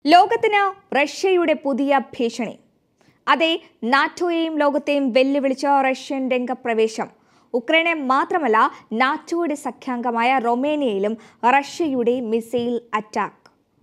ലോകത്തിന് റഷ്യയുടെ പുതിയ ഭീഷണി അതെ നാറ്റോയെയും ലോകത്തെയും വെല്ലുവിളിച്ച റഷ്യൻ രംഗപ്രവേശം ഉക്രൈനെ മാത്രമല്ല നാറ്റോയുടെ സഖ്യാംഗമായ റൊമേനിയയിലും റഷ്യയുടെ മിസൈൽ അറ്റാക്ക്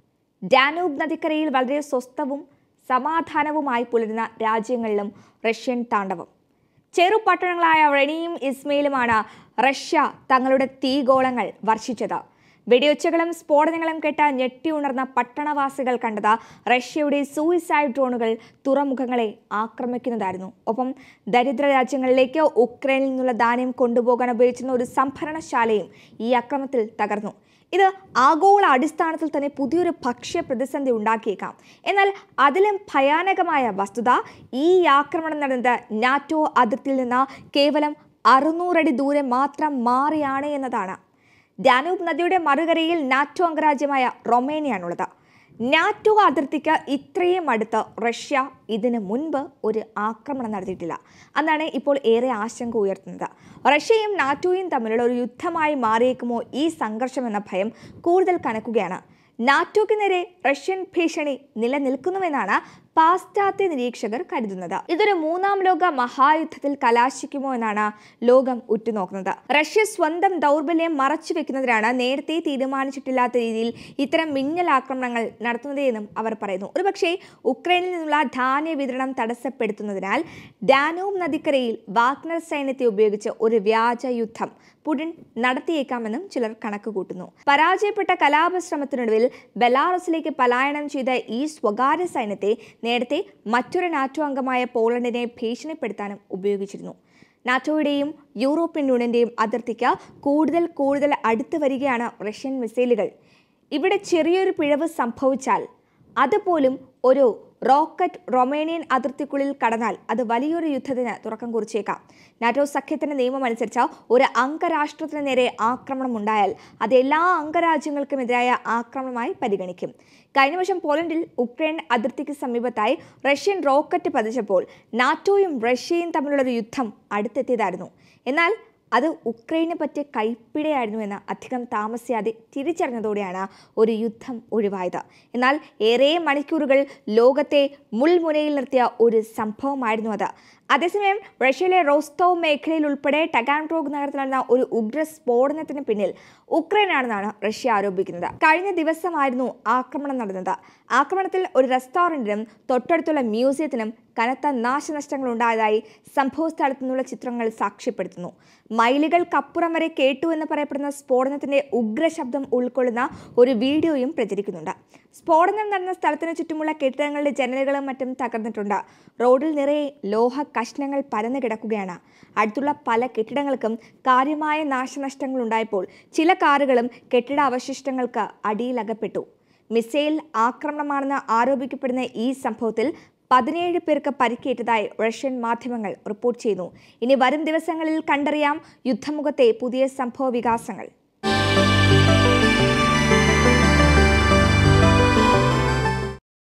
ഡാനൂബ് നദിക്കരയിൽ വളരെ സ്വസ്ഥവും സമാധാനവുമായി പുലരുന്ന രാജ്യങ്ങളിലും റഷ്യൻ താണ്ഡവം ചെറുപട്ടണങ്ങളായ റെനിയും ഇസ്മയിലുമാണ് റഷ്യ തങ്ങളുടെ തീഗോളങ്ങൾ വർഷിച്ചത് വെടിയൊച്ചകളും സ്ഫോടനങ്ങളും കേട്ട ഞെട്ടിയുണർന്ന പട്ടണവാസികൾ കണ്ടത് റഷ്യയുടെ സൂയിസൈഡ് ഡ്രോണുകൾ തുറമുഖങ്ങളെ ആക്രമിക്കുന്നതായിരുന്നു ഒപ്പം ദരിദ്ര രാജ്യങ്ങളിലേക്ക് ഉക്രൈനിൽ നിന്നുള്ള ധാന്യം കൊണ്ടുപോകാൻ ഉപയോഗിച്ചിരുന്ന ഒരു സംഭരണശാലയും ഈ ആക്രമണത്തിൽ തകർന്നു ഇത് ആഗോള അടിസ്ഥാനത്തിൽ തന്നെ പുതിയൊരു ഭക്ഷ്യ പ്രതിസന്ധി ഉണ്ടാക്കിയേക്കാം എന്നാൽ അതിലും ഭയാനകമായ വസ്തുത ഈ ആക്രമണം നടന്നത് നാറ്റോ അതിർത്തിയിൽ നിന്ന് കേവലം അറുന്നൂറടി ദൂരെ മാത്രം മാറിയാണ് എന്നതാണ് ഡാനൂബ് നദിയുടെ മറുകരയിൽ നാറ്റോ അംഗരാജ്യമായ റൊമേനിയാണുള്ളത് നാറ്റോ അതിർത്തിക്ക് ഇത്രയും അടുത്ത് റഷ്യ ഇതിനു മുൻപ് ഒരു ആക്രമണം നടത്തിയിട്ടില്ല അതാണ് ഇപ്പോൾ ഏറെ ആശങ്ക ഉയർത്തുന്നത് റഷ്യയും നാറ്റോയും തമ്മിലുള്ള ഒരു യുദ്ധമായി മാറിയേക്കുമോ ഈ സംഘർഷം എന്ന ഭയം കൂടുതൽ കനക്കുകയാണ് നാറ്റോയ്ക്ക് നേരെ റഷ്യൻ ഭീഷണി നിലനിൽക്കുന്നുവെന്നാണ് പാശ്ചാത്യ നിരീക്ഷകർ കരുതുന്നത് ഇതൊരു മൂന്നാം ലോക മഹായുദ്ധത്തിൽ കലാശിക്കുമോ എന്നാണ് ലോകം ഉറ്റുനോക്കുന്നത് റഷ്യ സ്വന്തം ദൗർബല്യം മറച്ചു വെക്കുന്നതിനാണ് നേരത്തെ തീരുമാനിച്ചിട്ടില്ലാത്ത രീതിയിൽ ഇത്തരം മിന്നൽ ആക്രമണങ്ങൾ നടത്തുന്നതെന്നും അവർ പറയുന്നു ഒരുപക്ഷെ ഉക്രൈനിൽ നിന്നുള്ള ധാന്യ വിതരണം തടസ്സപ്പെടുത്തുന്നതിനാൽ ഡാനൂബ് നദിക്കരയിൽ വാഗ്നർ സൈന്യത്തെ ഉപയോഗിച്ച് ഒരു വ്യാജ യുദ്ധം പുടിൻ നടത്തിയേക്കാമെന്നും ചിലർ കണക്ക് കൂട്ടുന്നു പരാജയപ്പെട്ട കലാപശ്രമത്തിനൊടുവിൽ ബെലാറസിലേക്ക് പലായനം ചെയ്ത ഈ സ്വകാര്യ സൈന്യത്തെ നേരത്തെ മറ്റൊരു നാറ്റോ അംഗമായ പോളണ്ടിനെ ഭീഷണിപ്പെടുത്താനും ഉപയോഗിച്ചിരുന്നു നാറ്റോയുടെയും യൂറോപ്യൻ യൂണിയന്റെയും അതിർത്തിക്ക് കൂടുതൽ കൂടുതൽ അടുത്ത് വരികയാണ് റഷ്യൻ മിസൈലുകൾ ഇവിടെ ചെറിയൊരു പിഴവ് സംഭവിച്ചാൽ അതുപോലും ഒരു റോക്കറ്റ് റൊമേനിയൻ അതിർത്തിക്കുള്ളിൽ കടന്നാൽ അത് വലിയൊരു യുദ്ധത്തിന് തുറക്കം കുറിച്ചേക്കാം നാറ്റോ സഖ്യത്തിന്റെ നിയമം അനുസരിച്ച് ഒരു അംഗരാഷ്ട്രത്തിന് നേരെ ആക്രമണം ഉണ്ടായാൽ അത് എല്ലാ അംഗരാജ്യങ്ങൾക്കുമെതിരായ ആക്രമണമായി പരിഗണിക്കും കഴിഞ്ഞ വർഷം പോളണ്ടിൽ ഉക്രൈൻ അതിർത്തിക്ക് സമീപത്തായി റഷ്യൻ റോക്കറ്റ് പതിച്ചപ്പോൾ നാറ്റോയും റഷ്യയും തമ്മിലുള്ള ഒരു യുദ്ധം അടുത്തെത്തിയതായിരുന്നു എന്നാൽ അത് ഉക്രൈനെ പറ്റിയ കൈപ്പിഴയായിരുന്നു എന്ന് അധികം താമസിയാതെ തിരിച്ചറിഞ്ഞതോടെയാണ് ഒരു യുദ്ധം ഒഴിവായത് എന്നാൽ ഏറെ മണിക്കൂറുകൾ ലോകത്തെ മുൾമുനയിൽ നിർത്തിയ ഒരു സംഭവമായിരുന്നു അത് അതേസമയം റഷ്യയിലെ റോസ്തോവ് മേഖലയിൽ ഉൾപ്പെടെ ടഗാൻട്രോഗ് നഗരത്തിൽ നടന്ന ഒരു ഉഗ്ര സ്ഫോടനത്തിന് പിന്നിൽ ഉക്രൈനാണെന്നാണ് റഷ്യ ആരോപിക്കുന്നത് കഴിഞ്ഞ ദിവസമായിരുന്നു ആക്രമണം നടന്നത് ആക്രമണത്തിൽ ഒരു റെസ്റ്റോറൻറ്റിനും തൊട്ടടുത്തുള്ള മ്യൂസിയത്തിനും കനത്ത നാശനഷ്ടങ്ങൾ ഉണ്ടായതായി സംഭവ സ്ഥലത്തു നിന്നുള്ള ചിത്രങ്ങൾ സാക്ഷ്യപ്പെടുത്തുന്നു മൈലുകൾക്കപ്പുറം വരെ കേട്ടു എന്ന് പറയപ്പെടുന്ന സ്ഫോടനത്തിന്റെ ഉഗ്ര ശബ്ദം ഉൾക്കൊള്ളുന്ന ഒരു വീഡിയോയും പ്രചരിക്കുന്നുണ്ട് സ്ഫോടനം നടന്ന സ്ഥലത്തിന് ചുറ്റുമുള്ള കെട്ടിടങ്ങളുടെ ജനലുകളും മറ്റും തകർന്നിട്ടുണ്ട് റോഡിൽ നിറയെ ലോഹ കഷ്ണങ്ങൾ പരന്നു കിടക്കുകയാണ് അടുത്തുള്ള പല കെട്ടിടങ്ങൾക്കും കാര്യമായ നാശനഷ്ടങ്ങൾ ഉണ്ടായപ്പോൾ ചില കാറുകളും കെട്ടിട അവശിഷ്ടങ്ങൾക്ക് അടിയിലകപ്പെട്ടു മിസൈൽ ആക്രമണമാണെന്ന് ആരോപിക്കപ്പെടുന്ന ഈ സംഭവത്തിൽ പതിനേഴ് പേർക്ക് പരിക്കേറ്റതായി റഷ്യൻ മാധ്യമങ്ങൾ റിപ്പോർട്ട് ചെയ്യുന്നു ഇനി വരും ദിവസങ്ങളിൽ കണ്ടറിയാം യുദ്ധമുഖത്തെ പുതിയ സംഭവ വികാസങ്ങൾ